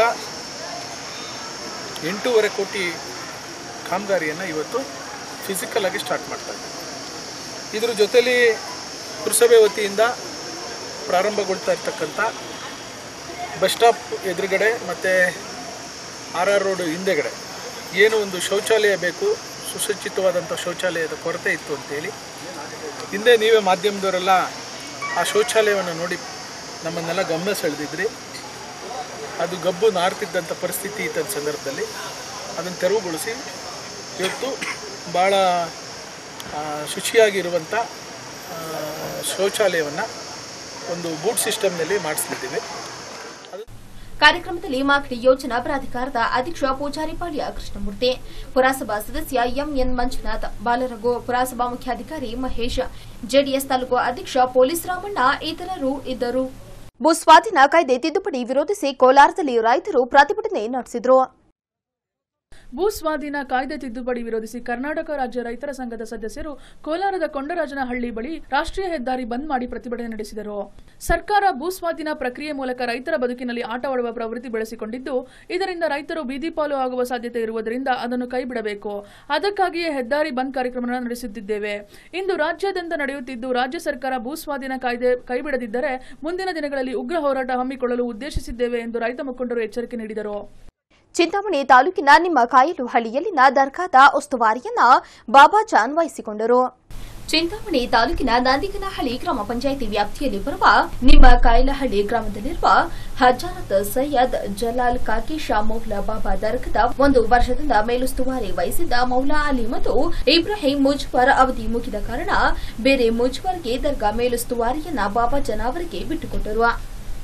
ಎಂಟೂವರೆ ಕೋಟಿ ಕಾಮಗಾರಿಯನ್ನು ಇವತ್ತು ಫಿಸಿಕಲ್ ಆಗಿ ಸ್ಟಾರ್ಟ್ ಮಾಡ್ತಾ ಇದ್ದೀವಿ ಇದ್ರ ಜೊತೆಲಿ ಪುರಸಭೆ ವತಿಯಿಂದ ಪ್ರಾರಂಭಗೊಳ್ತಾ ಇರ್ತಕ್ಕಂಥ ಬಸ್ ಸ್ಟಾಪ್ ಎದುರುಗಡೆ ಮತ್ತು ಆರ್ ಆರ್ ರೋಡ್ ಹಿಂದೆಗಡೆ ಏನು ಒಂದು ಶೌಚಾಲಯ ಬೇಕು ಸುಸಜ್ಜಿತವಾದಂಥ ಶೌಚಾಲಯದ ಕೊರತೆ ಇತ್ತು ಅಂತೇಳಿ ಹಿಂದೆ ನೀವೇ ಮಾಧ್ಯಮದವರೆಲ್ಲ ಆ ಶೌಚಾಲಯವನ್ನು ನೋಡಿ ನಮ್ಮನ್ನೆಲ್ಲ ಗಮನ ಸೆಳೆದಿದ್ರಿ ಅದು ಗಬ್ಬು ನಾರ್ತಿದ್ದಂಥ ಪರಿಸ್ಥಿತಿ ಇದ್ದ ಸಂದರ್ಭದಲ್ಲಿ ಅದನ್ನು ತೆರವುಗೊಳಿಸಿ ಇವತ್ತು ಭಾಳ ಆ, ಶುಚಿಯಾಗಿರುವಂಥ ಆ, ಶೌಚಾಲಯವನ್ನು ಒಂದು ಬೂಟ್ ಸಿಸ್ಟಮ್ನಲ್ಲಿ ಮಾಡಿಸ್ತಿದ್ದೀವಿ ಕಾರ್ಯಕ್ರಮದಲ್ಲಿ ಮಾಗಡಿ ಯೋಜನಾ ಪ್ರಾಧಿಕಾರದ ಅಧ್ಯಕ್ಷ ಪೂಜಾರಿ ಪಾಳ್ಯ ಕೃಷ್ಣಮೂರ್ತಿ ಪುರಸಭಾ ಸದಸ್ಯ ಎಂಎನ್ ಮಂಜುನಾಥ್ ಬಾಲರಘು ಪುರಸಭಾ ಮುಖ್ಯಾಧಿಕಾರಿ ಮಹೇಶ್ ಜೆಡಿಎಸ್ ತಾಲೂಕು ಅಧ್ಯಕ್ಷ ಪೊಲೀಸ್ ರಾಮಣ್ಣ ಇತರರು ಇದ್ದರು ಭೂಸ್ವಾಧೀನ ಕಾಯ್ದೆ ತಿದ್ದುಪಡಿ ವಿರೋಧಿಸಿ ಕೋಲಾರದಲ್ಲಿ ರೈತರು ಪ್ರತಿಭಟನೆ ನಡೆಸಿದರು ಭೂ ಸ್ವಾಧೀನ ಕಾಯ್ದೆ ತಿದ್ದುಪಡಿ ವಿರೋಧಿಸಿ ಕರ್ನಾಟಕ ರಾಜ್ಯ ರೈತರ ಸಂಘದ ಸದಸ್ಯರು ಕೋಲಾರದ ಕೊಂಡರಾಜನಹಳ್ಳಿ ಬಳಿ ರಾಷ್ಟ್ರೀಯ ಹೆದ್ದಾರಿ ಬಂದ್ ಮಾಡಿ ಪ್ರತಿಭಟನೆ ನಡೆಸಿದರು ಸರ್ಕಾರ ಭೂ ಸ್ವಾಧೀನ ಪ್ರಕ್ರಿಯೆ ಮೂಲಕ ರೈತರ ಬದುಕಿನಲ್ಲಿ ಆಟವಾಡುವ ಪ್ರವೃತ್ತಿ ಬೆಳೆಸಿಕೊಂಡಿದ್ದು ಇದರಿಂದ ರೈತರು ಬೀದಿಪಾಲು ಆಗುವ ಸಾಧ್ಯತೆ ಇರುವುದರಿಂದ ಅದನ್ನು ಕೈಬಿಡಬೇಕು ಅದಕ್ಕಾಗಿಯೇ ಹೆದ್ದಾರಿ ಬಂದ್ ಕಾರ್ಯಕ್ರಮ ನಡೆಸುತ್ತಿದ್ದೇವೆ ಇಂದು ರಾಜ್ಯಾದ್ಯಂತ ನಡೆಯುತ್ತಿದ್ದು ರಾಜ್ಯ ಸರ್ಕಾರ ಭೂ ಸ್ವಾಧೀನ ಕಾಯ್ದೆ ಕೈಬಿಡದಿದ್ದರೆ ಮುಂದಿನ ದಿನಗಳಲ್ಲಿ ಉಗ್ರ ಹೋರಾಟ ಹಮ್ಮಿಕೊಳ್ಳಲು ಉದ್ದೇಶಿಸಿದ್ದೇವೆ ಎಂದು ರೈತ ಮುಖಂಡರು ಎಚ್ಚರಿಕೆ ನೀಡಿದರು ಚಿಂತಾಮಣಿ ತಾಲೂಕಿನ ನಿಮ್ಮ ಕಾಯಲು ಹಳ್ಳಿಯಲ್ಲಿನ ದರ್ಗಾದ ಉಸ್ತುವಾರಿಯನ್ನ ಬಾಬಾಜಾನ್ ವಹಿಸಿಕೊಂಡರು ಚಿಂತಾಮಣಿ ತಾಲೂಕಿನ ನಂದಿಗನಹಳ್ಳಿ ಗ್ರಾಮ ಪಂಚಾಯಿತಿ ವ್ಯಾಪ್ತಿಯಲ್ಲಿ ಬರುವ ನಿಮ್ಮ ಕಾಯಲಹಳ್ಳಿ ಗ್ರಾಮದಲ್ಲಿರುವ ಹಜಾರತ್ ಸೈಯದ್ ಜಲಾಲ್ ಕಾಕಿ ಶಾ ಮೌಲಾ ಬಾಬಾ ದರ್ಗದ ಒಂದು ವರ್ಷದಿಂದ ಮೇಲುಸ್ತುವಾರಿ ವಹಿಸಿದ್ದ ಮೌಲಾ ಅಲಿ ಮತ್ತು ಇಬ್ರಾಹಿಂ ಮುಜ್ಫರ್ ಅವಧಿ ಮುಗಿದ ಕಾರಣ ಬೇರೆ ಮುಜ್ಫರ್ಗೆ ದರ್ಗಾ ಮೇಲುಸ್ತುವಾರಿಯನ್ನ ಬಾಬಾಜಾನ್ ಅವರಿಗೆ ಬಿಟ್ಟುಕೊಟ್ಟರು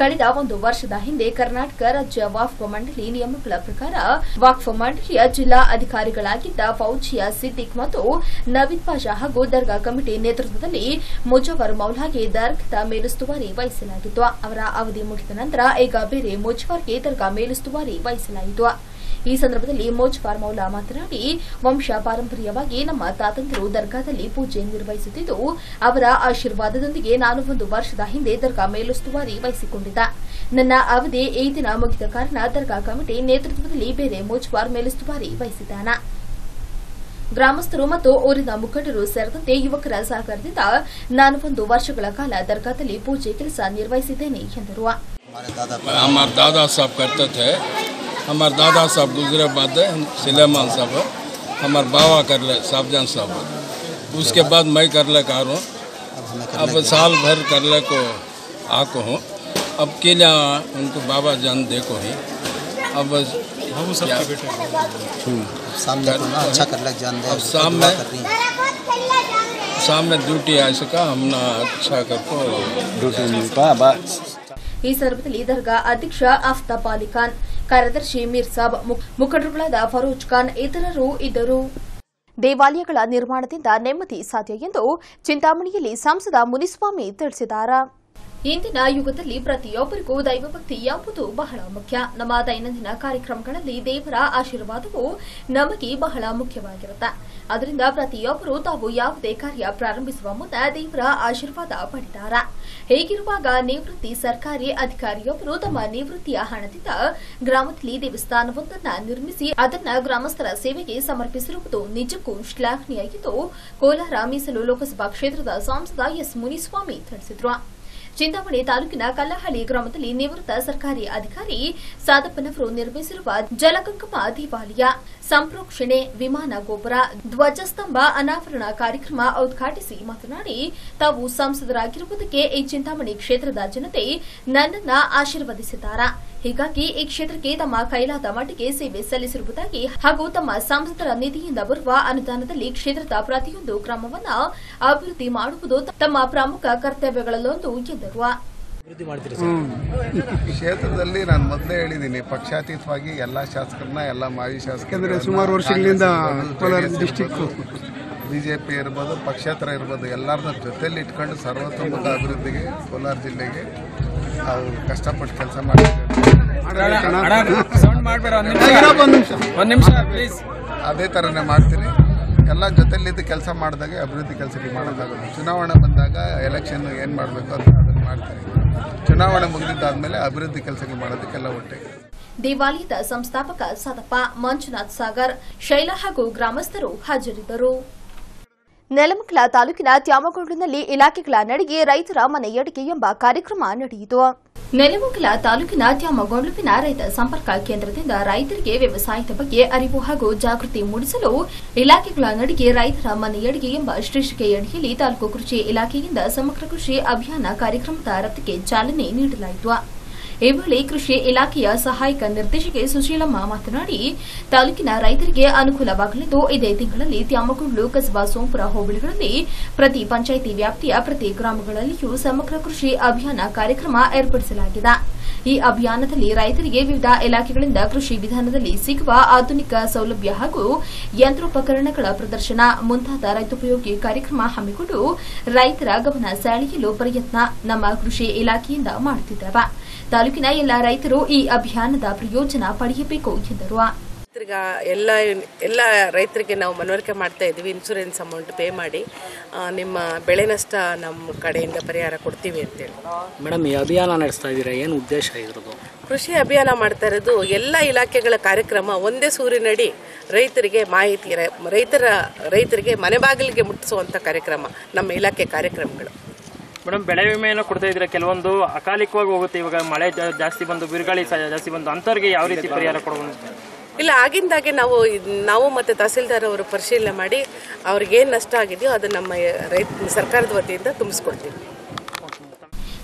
ಕಳೆದ ಒಂದು ವರ್ಷದ ಹಿಂದೆ ಕರ್ನಾಟಕ ರಾಜ್ಯ ವಾಕ್ಫ್ ಮಂಡಳಿ ನಿಯಮಗಳ ಪ್ರಕಾರ ವಾಕ್ಫ್ ಮಂಡಳಿಯ ಜಿಲ್ಲಾ ಅಧಿಕಾರಿಗಳಾಗಿದ್ದ ಫೌಜಿಯಾ ಸಿದ್ದಿಕ್ ಮತ್ತು ನವೀದ್ ಪಾಷಾ ಹಾಗೂ ದರ್ಗಾ ಕಮಿಟಿ ನೇತೃತ್ವದಲ್ಲಿ ಮುಜವರ್ ಮೌಲಾಗೆ ದರ್ಗಾದ ಮೇಲುಸ್ತುವಾರಿ ವಹಿಸಲಾಗಿತ್ತು ಅವರ ಅವಧಿ ಮುಗಿದ ನಂತರ ಈಗ ಬೇರೆ ಮುಜವರ್ಗೆ ದರ್ಗಾ ಮೇಲುಸ್ತುವಾರಿ ವಹಿಸಲಾಯಿತು ಈ ಸಂದರ್ಭದಲ್ಲಿ ಮೋಜ್ಫಾರ್ ಮೌಲಾ ಮಾತನಾಡಿ ವಂಶ ಪಾರಂಪರ್ಯವಾಗಿ ನಮ್ಮ ತಾತಂದಿರು ದರ್ಗಾದಲ್ಲಿ ಪೂಜೆ ನಿರ್ವಹಿಸುತ್ತಿದ್ದು ಅವರ ಆಶೀರ್ವಾದದೊಂದಿಗೆ ನಾನು ಒಂದು ವರ್ಷದ ಹಿಂದೆ ದರ್ಗಾ ಮೇಲುಸ್ತುವಾರಿ ವಹಿಸಿಕೊಂಡಿದ್ದ ನನ್ನ ಅವಧಿ ಈ ದಿನ ಮುಗಿದ ಕಾರಣ ದರ್ಗಾ ಕಮಿಟಿ ನೇತೃತ್ವದಲ್ಲಿ ಬೇರೆ ಮೋಜ್ಫಾರ್ ಮೇಲುಸ್ತುವಾರಿ ವಹಿಸಿದ್ದಾನ ಗ್ರಾಮಸ್ಥರು ಮತ್ತು ಊರಿನ ಮುಖಂಡರು ಸೇರಿದಂತೆ ಯುವಕರ ಸಹಕಾರದಿಂದ ನಾನು ಒಂದು ವರ್ಷಗಳ ಕಾಲ ದರ್ಗಾದಲ್ಲಿ ಪೂಜೆ ಕೆಲಸ ನಿರ್ವಹಿಸಿದ್ದೇನೆ ಎಂದರು हमारे दादा साहब करते थे हमारे दादा साहब गुजरे बाद सिलेमान साहब हमारे बाबा कर ले साहबजान साहब उसके बाद मैं कर ले कार हूँ अब साल भर कर ले को आको हूँ अब के लिए उनको बाबा जान देखो ही अब हम सब बेटे सामने को ना अच्छा कर लग जान दे अब शाम में कर रही हैं। शाम में ड्यूटी आ सका हम ना अच्छा कर ड्यूटी मिलता बस ಈ ಸಂದರ್ಭದಲ್ಲಿ ದರ್ಗಾ ಅಧ್ಯಕ್ಷ ಆಫ್ತಾಬ್ ಅಲಿ ಖಾನ್ ಕಾರ್ಯದರ್ಶಿ ಮೀರ್ ಸಾಬ್ ಮುಖ- ಮುಖಂಡರುಗಳಾದ ಫರೋಜ್ ಖಾನ್ ಇತರರು ಇದ್ದರು ದೇವಾಲಯಗಳ ನಿರ್ಮಾಣದಿಂದ ನೆಮ್ಮದಿ ಸಾಧ್ಯ ಎಂದು ಚಿಂತಾಮಣಿಯಲ್ಲಿ ಸಂಸದ ಮುನಿಸ್ವಾಮಿ ತಿಳಿಸಿದ್ದಾರೆ ಇಂದಿನ ಯುಗದಲ್ಲಿ ಪ್ರತಿಯೊಬ್ಬರಿಗೂ ದೈವಭಕ್ತಿ ಎಂಬುದು ಬಹಳ ಮುಖ್ಯ ನಮ್ಮ ದೈನಂದಿನ ಕಾರ್ಯಕ್ರಮಗಳಲ್ಲಿ ದೇವರ ಆಶೀರ್ವಾದವು ನಮಗೆ ಬಹಳ ಮುಖ್ಯವಾಗಿರುತ್ತೆ ಅದರಿಂದ ಪ್ರತಿಯೊಬ್ಬರು ತಾವು ಯಾವುದೇ ಕಾರ್ಯ ಪ್ರಾರಂಭಿಸುವ ಮುನ್ನ ದೇವರ ಆಶೀರ್ವಾದ ಪಡೆದಾರ ಹೀಗಿರುವಾಗ ನಿವೃತ್ತಿ ಸರ್ಕಾರಿ ಅಧಿಕಾರಿಯೊಬ್ಬರು ತಮ್ಮ ನಿವೃತ್ತಿಯ ಹಣದಿಂದ ಗ್ರಾಮದಲ್ಲಿ ದೇವಸ್ಥಾನವೊಂದನ್ನ ನಿರ್ಮಿಸಿ ಅದನ್ನ ಗ್ರಾಮಸ್ಥರ ಸೇವೆಗೆ ಸಮರ್ಪಿಸಿರುವುದು ನಿಜಕ್ಕೂ ಶ್ಲಾಘನೀಯಾಗಿದ್ದು ಕೋಲಾರ ಮೀಸಲು ಲೋಕಸಭಾ ಕ್ಷೇತ್ರದ ಸಂಸದ ಎಸ್ ಮುನಿಸ್ವಾಮಿ ತಿಳಿಸಿದರು ಚಿಂತಾಮಣಿ ತಾಲೂಕಿನ ಕಲ್ಲಹಳ್ಳಿ ಗ್ರಾಮದಲ್ಲಿ ನಿವೃತ್ತ ಸರ್ಕಾರಿ ಅಧಿಕಾರಿ ಸಾದಪ್ಪನವರು ನಿರ್ಮಿಸಿರುವ ಜಲಗಂಗಮ ದೇವಾಲಯ ಸಂಪ್ರೋಕ್ಷಣೆ ವಿಮಾನ ಗೋಪುರ ಧ್ವಜಸ್ತಂಭ ಅನಾವರಣ ಕಾರ್ಯಕ್ರಮ ಉದ್ಘಾಟಿಸಿ ಮಾತನಾಡಿ ತಾವು ಸಂಸದರಾಗಿರುವುದಕ್ಕೆ ಈ ಚಿಂತಾಮಣಿ ಕ್ಷೇತ್ರದ ಜನತೆ ನನ್ನನ್ನ ಆಶೀರ್ವದಿಸಿದ್ದಾರೆ ಹೀಗಾಗಿ ಈ ಕ್ಷೇತ್ರಕ್ಕೆ ತಮ್ಮ ಕೈಲಾದ ಮಟ್ಟಿಗೆ ಸೇವೆ ಸಲ್ಲಿಸಿರುವುದಾಗಿ ಹಾಗೂ ತಮ್ಮ ಸಂಸದರ ನಿಧಿಯಿಂದ ಬರುವ ಅನುದಾನದಲ್ಲಿ ಕ್ಷೇತ್ರದ ಪ್ರತಿಯೊಂದು ಗ್ರಾಮವನ್ನ ಅಭಿವೃದ್ಧಿ ಮಾಡುವುದು ತಮ್ಮ ಪ್ರಮುಖ ಕರ್ತವ್ಯಗಳಲ್ಲೊಂದು ಎಂದರು ಕ್ಷೇತ್ರದಲ್ಲಿ ನಾನು ಮೊದಲೇ ಹೇಳಿದ್ದೀನಿ ಪಕ್ಷಾತೀತವಾಗಿ ಎಲ್ಲ ಶಾಸಕರನ್ನ ಎಲ್ಲ ಮಾಜಿ ಶಾಸಕರು ಸುಮಾರು ವರ್ಷಗಳಿಂದ ಕೋಲಾರ ಡಿಸ್ಟಿಕ್ ಬಿಜೆಪಿ ಇರ್ಬೋದು ಪಕ್ಷೇತರ ಇರ್ಬೋದು ಎಲ್ಲರನ್ನ ಜೊತೆಲಿ ಇಟ್ಕೊಂಡು ಸರ್ವತೋಮುಖ ಅಭಿವೃದ್ಧಿಗೆ ಕೋಲಾರ ಜಿಲ್ಲೆಗೆ ನಾವು ಕಷ್ಟಪಟ್ಟು ಕೆಲಸ ಮಾಡ್ತೀವಿ ಅದೇ ಥರನೇ ಮಾಡ್ತೀನಿ ಎಲ್ಲ ಜೊತೆಲಿದ್ದು ಕೆಲಸ ಮಾಡಿದಾಗ ಅಭಿವೃದ್ಧಿ ಕೆಲಸಕ್ಕೆ ಮಾಡೋಕ್ಕಾಗೋದು ಚುನಾವಣೆ ಬಂದಾಗ ಎಲೆಕ್ಷನ್ ಏನು ಮಾಡಬೇಕು ಅಂತ ಅದನ್ನು ಮಾಡ್ತೀನಿ ಚುನಾವಣೆ ಮುಗಿದಿದ್ದಾದ್ಮೇಲೆ ಅಭಿವೃದ್ಧಿ ಕೆಲಸಕ್ಕೆ ಮಾಡೋದಕ್ಕೆಲ್ಲ ಒಟ್ಟಿಗೆ ದೇವಾಲಯದ ಸಂಸ್ಥಾಪಕ ಸದಪ್ಪ ಮಂಜುನಾಥ್ ಸಾಗರ್ ಶೈಲಾ ಹಾಗೂ ಗ್ರಾಮಸ್ಥರು ಹಾಜರಿದ್ದರು ನೆಲಮಂಗಲ ತಾಲೂಕಿನ ತ್ಯಾಮಗೊಂಡಿನಲ್ಲಿ ಇಲಾಖೆಗಳ ನಡಿಗೆ ರೈತರ ಮನೆಯಡಿಗೆ ಎಂಬ ಕಾರ್ಯಕ್ರಮ ನಡೆಯಿತು ನೆಲಮಂಗಲ ತಾಲೂಕಿನ ತ್ಯಾಮಗೊಂಡ್ಲುವಿನ ರೈತ ಸಂಪರ್ಕ ಕೇಂದ್ರದಿಂದ ರೈತರಿಗೆ ವ್ಯವಸಾಯದ ಬಗ್ಗೆ ಅರಿವು ಹಾಗೂ ಜಾಗೃತಿ ಮೂಡಿಸಲು ಇಲಾಖೆಗಳ ನಡಿಗೆ ರೈತರ ಮನೆಯಡಿಗೆ ಎಂಬ ಶೀರ್ಷಿಕೆಯಡಿಯಲ್ಲಿ ತಾಲೂಕು ಕೃಷಿ ಇಲಾಖೆಯಿಂದ ಸಮಗ್ರ ಕೃಷಿ ಅಭಿಯಾನ ಕಾರ್ಯಕ್ರಮದ ರಥಕ್ಕೆ ಚಾಲನೆ ನೀಡಲಾಯಿತು ಈ ವೇಳೆ ಕೃಷಿ ಇಲಾಖೆಯ ಸಹಾಯಕ ನಿರ್ದೇಶಕಿ ಸುಶೀಲಮ್ಮ ಮಾತನಾಡಿ ತಾಲೂಕಿನ ರೈತರಿಗೆ ಅನುಕೂಲವಾಗಲಿದ್ದು ಇದೇ ತಿಂಗಳಲ್ಲಿ ತ್ಯಾಮಗೊಂಡ್ಲು ಕಸಬಾ ಸೋಂಪುರ ಹೋಬಳಿಗಳಲ್ಲಿ ಪ್ರತಿ ಪಂಚಾಯಿತಿ ವ್ಯಾಪ್ತಿಯ ಪ್ರತಿ ಗ್ರಾಮಗಳಲ್ಲಿಯೂ ಸಮಗ್ರ ಕೃಷಿ ಅಭಿಯಾನ ಕಾರ್ಯಕ್ರಮ ಏರ್ಪಡಿಸಲಾಗಿದೆ ಈ ಅಭಿಯಾನದಲ್ಲಿ ರೈತರಿಗೆ ವಿವಿಧ ಇಲಾಖೆಗಳಿಂದ ಕೃಷಿ ವಿಧಾನದಲ್ಲಿ ಸಿಗುವ ಆಧುನಿಕ ಸೌಲಭ್ಯ ಹಾಗೂ ಯಂತ್ರೋಪಕರಣಗಳ ಪ್ರದರ್ಶನ ಮುಂತಾದ ರೈತೋಪಯೋಗಿ ಕಾರ್ಯಕ್ರಮ ಹಮ್ಮಿಕೊಂಡು ರೈತರ ಗಮನ ಸೆಳೆಯಲು ಪ್ರಯತ್ನ ನಮ್ಮ ಕೃಷಿ ಇಲಾಖೆಯಿಂದ ಮಾಡುತ್ತಿದ್ದೇವೆ ತಾಲೂಕಿನ ಎಲ್ಲ ರೈತರು ಈ ಅಭಿಯಾನದ ಪ್ರಯೋಜನ ಪಡೆಯಬೇಕು ಎಂದರು ರೈತರಿಗೆ ಎಲ್ಲ ಎಲ್ಲ ರೈತರಿಗೆ ನಾವು ಮನವರಿಕೆ ಮಾಡ್ತಾ ಇದ್ದೀವಿ ಇನ್ಶೂರೆನ್ಸ್ ಅಮೌಂಟ್ ಪೇ ಮಾಡಿ ಆ, ನಿಮ್ಮ ಬೆಳೆ ನಷ್ಟ ನಮ್ಮ ಕಡೆಯಿಂದ ಪರಿಹಾರ ಕೊಡ್ತೀವಿ ಅಂತೇಳಿ ಮೇಡಮ್ ಈ ಅಭಿಯಾನ ನಡೆಸ್ತಾ ಇದ್ದೀರಾ ಏನು ಉದ್ದೇಶ ಇದ್ರದ್ದು ಕೃಷಿ ಅಭಿಯಾನ ಮಾಡ್ತಾ ಇರೋದು ಎಲ್ಲ ಇಲಾಖೆಗಳ ಕಾರ್ಯಕ್ರಮ ಒಂದೇ ಸೂರಿನಡಿ ರೈತರಿಗೆ ಮಾಹಿತಿ ರೈ- ರೈತರ ರೈತರಿಗೆ ಮನೆ ಬಾಗಿಲಿಗೆ ಮುಟ್ಟಿಸುವಂಥ ಕಾರ್ಯಕ್ರಮ ನಮ್ಮ ಇಲಾಖೆ ಕಾರ್ಯಕ್ರಮಗಳು ಮೇಡಮ್ ಬೆಳೆ ವಿಮೆಯನ್ನು ಕೊಡ್ತಾ ಇದ್ರೆ ಕೆಲವೊಂದು ಅಕಾಲಿಕವಾಗಿ ಹೋಗುತ್ತೆ ಇವಾಗ ಮಳೆ ಜಾ- ಜಾಸ್ತಿ ಬಂದು ಬಿರುಗಾಳಿ ಸ- ಜಾಸ್ತಿ ಬಂದು ಅಂಥವ್ರಿಗೆ ಯಾವ ರೀತಿ ಪರಿಹಾರ ಕೊಡಬಹುದು ಇಲ್ಲ ಆಗಿಂದಾಗೆ ನಾವು ಇದ್- ನಾವು ಮತ್ತು ತಹಸೀಲ್ದಾರ್ ಅವರು ಪರಿಶೀಲನೆ ಮಾಡಿ ಅವ್ರಿಗೆ ಏನು ನಷ್ಟ ಆಗಿದೆಯೋ ಅದು ನಮ್ಮ ರೈತ ಸರ್ಕಾರದ ವತಿಯಿಂದ ತುಂಬಿಸ್ಕೊಡ್ತೀವಿ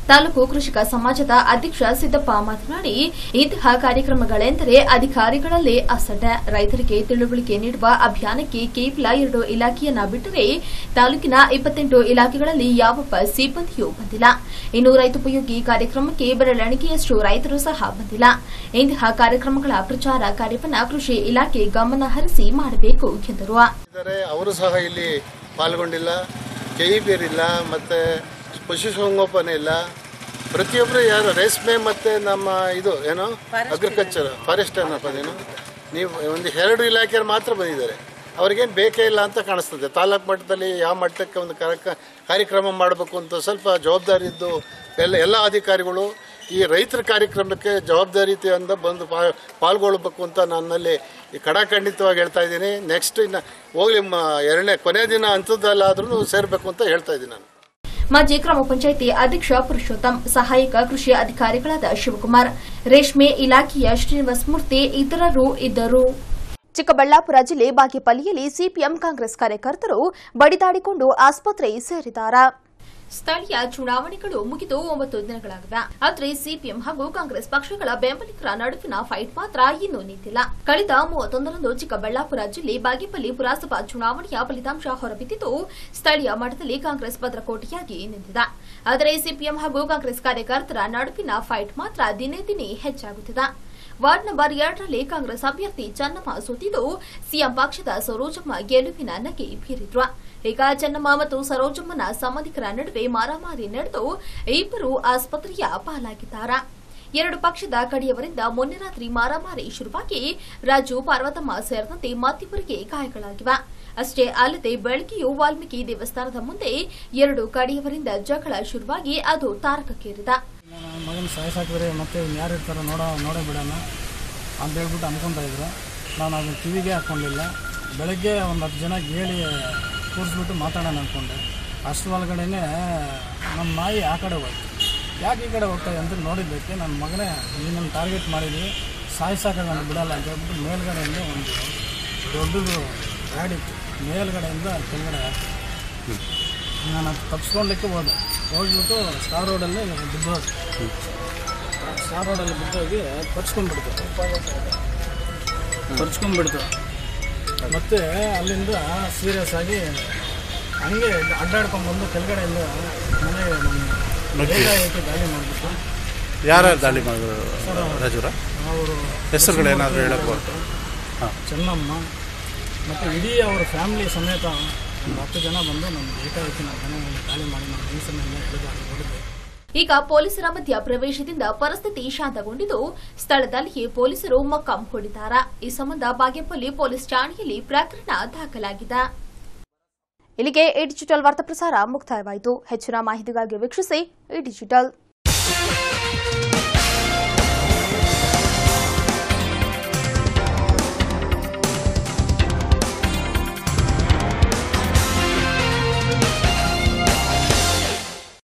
ತಾಲೂಕು ಕೃಷಿಕ ಸಮಾಜದ ಅಧ್ಯಕ್ಷ ಸಿದ್ದಪ್ಪ ಮಾತನಾಡಿ ಇಂತಹ ಕಾರ್ಯಕ್ರಮಗಳೆಂದರೆ ಅಧಿಕಾರಿಗಳಲ್ಲೇ ಅಸಡ್ಡ ರೈತರಿಗೆ ತಿಳುವಳಿಕೆ ನೀಡುವ ಅಭಿಯಾನಕ್ಕೆ ಕೇವಲ ಎರಡು ಇಲಾಖೆಯನ್ನ ಬಿಟ್ಟರೆ ತಾಲೂಕಿನ ಇಪ್ಪತ್ತೆಂಟು ಇಲಾಖೆಗಳಲ್ಲಿ ಯಾವೊಬ್ಬ ಸಿಬ್ಬಂದಿಯೂ ಬಂದಿಲ್ಲ ಇನ್ನು ರೈತೋಪಯೋಗಿ ಕಾರ್ಯಕ್ರಮಕ್ಕೆ ಬೆರಳೆಣಿಕೆಯಷ್ಟು ರೈತರು ಸಹ ಬಂದಿಲ್ಲ ಇಂತಹ ಕಾರ್ಯಕ್ರಮಗಳ ಪ್ರಚಾರ ಕಾರ್ಯವನ್ನ ಕೃಷಿ ಇಲಾಖೆ ಗಮನ ಹರಿಸಿ ಮಾಡಬೇಕು ಎಂದರು ಇದ್ದಾರೆ ಅವರು ಸಹ ಇಲ್ಲಿ ಪಾಲ್ಗೊಂಡಿಲ್ಲ ಕೆ ಇ ಬಿ ಇಲ್ಲ ಮತ್ತು ಪಶುಸಂಗೋಪನೆ ಇಲ್ಲ ಪ್ರತಿಯೊಬ್ಬರು ಯಾರು ರೇಷ್ಮೆ ಮತ್ತು ನಮ್ಮ ಇದು ಏನು ಅಗ್ರಿಕಲ್ಚರ್ ಫಾರೆಸ್ಟ್ ಏನಪ್ಪ ಅದೇನು ನೀವು ಒಂದು ಎರಡು ಇಲಾಖೆಯವರು ಮಾತ್ರ ಬಂದಿದ್ದಾರೆ ಅವ್ರಿಗೇನು ಬೇಕೇ ಇಲ್ಲ ಅಂತ ಕಾಣಿಸ್ತದೆ ತಾಲೂಕು ಮಟ್ಟದಲ್ಲಿ ಯಾವ ಮಟ್ಟಕ್ಕೆ ಒಂದು ಕಾರ್ಯ ಕಾರ್ಯಕ್ರಮ ಮಾಡಬೇಕು ಅಂತ ಸ್ವಲ್ಪ ಜವಾಬ್ದಾರಿ ಇದ್ದು ಎಲ್ಲ ಎಲ್ಲ ಅಧಿಕಾರಿಗಳು ಈ ರೈತರ ಕಾರ್ಯಕ್ರಮಕ್ಕೆ ಜವಾಬ್ದಾರಿಯಿಂದ ಬಂದು ಪಾ- ಪಾಲ್ಗೊಳ್ಬೇಕು ಅಂತ ನನ್ನಲ್ಲಿ ಈ ಕಡಾಖಂಡಿತವಾಗಿ ಹೇಳ್ತಾ ಇದ್ದೀನಿ ನೆಕ್ಸ್ಟ್ ಇನ್ನು ಹೋಗ್ಲಿ ಮ- ಎರಡನೇ ಕೊನೆ ದಿನ ಅಂಥದ್ದಲ್ಲಾದ್ರೂ ಸೇರಬೇಕು ಅಂತ ಹೇಳ್ತಾ ಇದ್ದೀನಿ ನಾನು ಮಾಜಿ ಗ್ರಾಮ ಪಂಚಾಯಿತಿ ಅಧ್ಯಕ್ಷ ಪುರುಷೋತ್ತಮ್ ಸಹಾಯಕ ಕೃಷಿ ಅಧಿಕಾರಿಗಳಾದ ಶಿವಕುಮಾರ್ ರೇಷ್ಮೆ ಇಲಾಖೆಯ ಶ್ರೀನಿವಾಸ ಮೂರ್ತಿ ಇತರರು ಇದ್ದರು ಚಿಕ್ಕಬಳ್ಳಾಪುರ ಜಿಲ್ಲೆ ಬಾಗೇಪಲ್ಲಿಯಲ್ಲಿ ಸಿಪಿಎಂ ಕಾಂಗ್ರೆಸ್ ಕಾರ್ಯಕರ್ತರು ಬಡಿದಾಡಿಕೊಂಡು ಆಸ್ಪತ್ರೆ ಸೇರಿದ್ದಾರೆ ಸ್ಥಳೀಯ ಚುನಾವಣೆಗಳು ಮುಗಿದು ಒಂಬತ್ತು ದಿನಗಳಾಗಿವೆ ಆದರೆ ಸಿಪಿಎಂ ಹಾಗೂ ಕಾಂಗ್ರೆಸ್ ಪಕ್ಷಗಳ ಬೆಂಬಲಿಗರ ನಡುವಿನ ಫೈಟ್ ಮಾತ್ರ ಇನ್ನೂ ನಿಂತಿಲ್ಲ ಕಳೆದ ಮೂವತ್ತೊಂದರಂದು ಚಿಕ್ಕಬಳ್ಳಾಪುರ ಜಿಲ್ಲೆ ಬಾಗೇಪಲ್ಲಿ ಪುರಸಭಾ ಚುನಾವಣೆಯ ಫಲಿತಾಂಶ ಹೊರಬಿದ್ದಿದ್ದು ಸ್ಥಳೀಯ ಮಟ್ಟದಲ್ಲಿ ಕಾಂಗ್ರೆಸ್ ಭದ್ರಕೋಟೆಯಾಗಿ ನಿಂತಿದೆ ಆದರೆ ಸಿಪಿಎಂ ಹಾಗೂ ಕಾಂಗ್ರೆಸ್ ಕಾರ್ಯಕರ್ತರ ನಡುವಿನ ಫೈಟ್ ಮಾತ್ರ ದಿನೇ ದಿನೇ ಹೆಚ್ಚಾಗುತ್ತಿದೆ ವಾರ್ಡ್ ನಂಬರ್ ಎರಡರಲ್ಲಿ ಕಾಂಗ್ರೆಸ್ ಅಭ್ಯರ್ಥಿ ಚನ್ನಮ್ಮ ಸೋತಿದ್ದು ಸಿಎಂ ಪಕ್ಷದ ಸರೋಜಮ್ಮ ಗೆಲುವಿನ ನಗೆ ಬೀರಿದ್ರು ಈಗ ಚನ್ನಮ್ಮ ಮತ್ತು ಸರೋಜಮ್ಮನ ಸಂಬಂಧಿಕರ ನಡುವೆ ಮಾರಾಮಾರಿ ನಡೆದು ಇಬ್ಬರು ಆಸ್ಪತ್ರೆಯ ಪಾಲಾಗಿದ್ದಾರೆ ಎರಡು ಪಕ್ಷದ ಕಡೆಯವರಿಂದ ಮೊನ್ನೆ ರಾತ್ರಿ ಮಾರಾಮಾರಿ ಶುರುವಾಗಿ ರಾಜು ಪಾರ್ವತಮ್ಮ ಸೇರಿದಂತೆ ಮತ್ತಿಬ್ಬರಿಗೆ ಗಾಯಗಳಾಗಿವೆ ಅಷ್ಟೇ ಅಲ್ಲದೆ ಬೆಳಗ್ಗೆಯೂ ವಾಲ್ಮೀಕಿ ದೇವಸ್ಥಾನದ ಮುಂದೆ ಎರಡು ಕಡೆಯವರಿಂದ ಜಗಳ ಶುರುವಾಗಿ ಅದು ತಾರಕಕ್ಕೇರಿದೆ ನನ್ನ ಮಗನ ಸಾಯಿಸಾಕಿದ್ರೆ ಮತ್ತೆ ಯಾರು ಇರ್ತಾರೋ ನೋಡೋ ನೋಡೇ ಬಿಡೋಣ ಅಂತ ಹೇಳ್ಬಿಟ್ಟು ಅನ್ಕೊತಾ ಇದ್ರು ನಾನು ಅದನ್ನ ಕಿವಿಗೆ ಹಾಕ್ಕೊಂಡಿಲ್ಲ ಬೆಳಗ್ಗೆ ಒಂದು ಹತ್ತು ಜನ ಹೇಳಿ ಕೂರಿಸ್ಬಿಟ್ಟು ಮಾತಾಡೋಣ ಅಂದ್ಕೊಂಡೆ ಅಷ್ಟರ ಒಳಗಡೆನೆ ನಮ್ಮ ನಾಯಿ ಆ ಕಡೆ ಹೋಯ್ತು ಯಾಕೆ ಈ ಕಡೆ ಹೋಗ್ತಾಯಿದೆ ಅಂತ ನೋಡಿದ್ದಕ್ಕೆ ನನ್ನ ಮಗನೇ ನೀನನ್ನು ಟಾರ್ಗೆಟ್ ಮಾಡಿದ್ವಿ ಸಾಯಿಸಾಕ ನಾನು ಬಿಡಲ್ಲ ಅಂತ ಹೇಳ್ಬಿಟ್ಟು ಮೇಲ್ಗಡೆಯಿಂದ ಒಂದು ದೊಡ್ಡದು ಗಾಡಿ ಮೇಲ್ಗಡೆಯಿಂದ ಕೆಳಗಡೆ ಹಾಕಿ ನಾನು ಅದು ತಪ್ಪಿಸ್ಕೊಳ್ಲಿಕ್ಕೆ ಹೋದೆ ಹೋಗ್ಬಿಟ್ಟು ಸ್ಟಾರ್ ರೋಡಲ್ಲಿ ಬಿದ್ದೋದು ಸ್ಟಾರ್ ರೋಡಲ್ಲಿ ಬಿದ್ದೋಗಿ ಪರ್ಚ್ಕೊಂಡ್ಬಿಡ್ತು ಪರ್ಚ್ಕೊಂಡ್ಬಿಡ್ತು ಮತ್ತೆ ಅಲ್ಲಿಂದ ಸೀರಿಯಸ್ ಆಗಿ ಹಂಗೆ ಅಡ್ಡಾಡ್ಕೊಂಡ್ಬಂದು ಕೆಳಗಡೆಯಿಂದ ಮನೆಗೆ ನಮ್ಮ ಏಕಾಏಕಿ ದಾಳಿ ಮಾಡಿಬಿಟ್ಟು ಯಾರ್ಯಾರು ದಾಳಿ ಮಾಡಿದ್ರು ಸರ್, ರಾಜುರ ಅವರು ಹೆಸರುಗಳು ಏನಾದರೂ ಹೇಳಕ್ಕೆ ಹಾಂ ಚೆನ್ನಮ್ಮ ಮತ್ತು ಇಡೀ ಅವರ ಫ್ಯಾಮಿಲಿ ಸಮೇತ ಒಂದು ಹತ್ತು ಜನ ಬಂದು ನಮ್ಮ ಏಕಾಏಕಿ ನಮ್ಮ ಮನೆಯಲ್ಲಿ ದಾಳಿ ಮಾಡಿ ನಮ್ಮ ಮನಸ್ಸನ್ನೆಲ್ಲ ಹಿಡಿದು ಅಲ್ಲಿ ಹೊಡೆದು ಈಗ ಪೊಲೀಸರ ಮಧ್ಯ ಪ್ರವೇಶದಿಂದ ಪರಿಸ್ಥಿತಿ ಶಾಂತಗೊಂಡಿದ್ದು ಸ್ಥಳದಲ್ಲಿಯೇ ಪೊಲೀಸರು ಮೊಕ್ಕಾಂ ಹೂಡಿದ್ದಾರೆ ಈ ಸಂಬಂಧ ಬಾಗೇಪಲ್ಲಿ ಪೊಲೀಸ್ ಠಾಣೆಯಲ್ಲಿ ಪ್ರಕರಣ ದಾಖಲಾಗಿದೆ ಇಲ್ಲಿಗೆ ಈ ಡಿಜಿಟಲ್ ವಾರ್ತಾ ಪ್ರಸಾರ ಮುಕ್ತಾಯವಾಯಿತು ಹೆಚ್ಚಿನ ಮಾಹಿತಿಗಾಗಿ ವೀಕ್ಷಿಸಿ ಈ ಡಿಜಿಟಲ್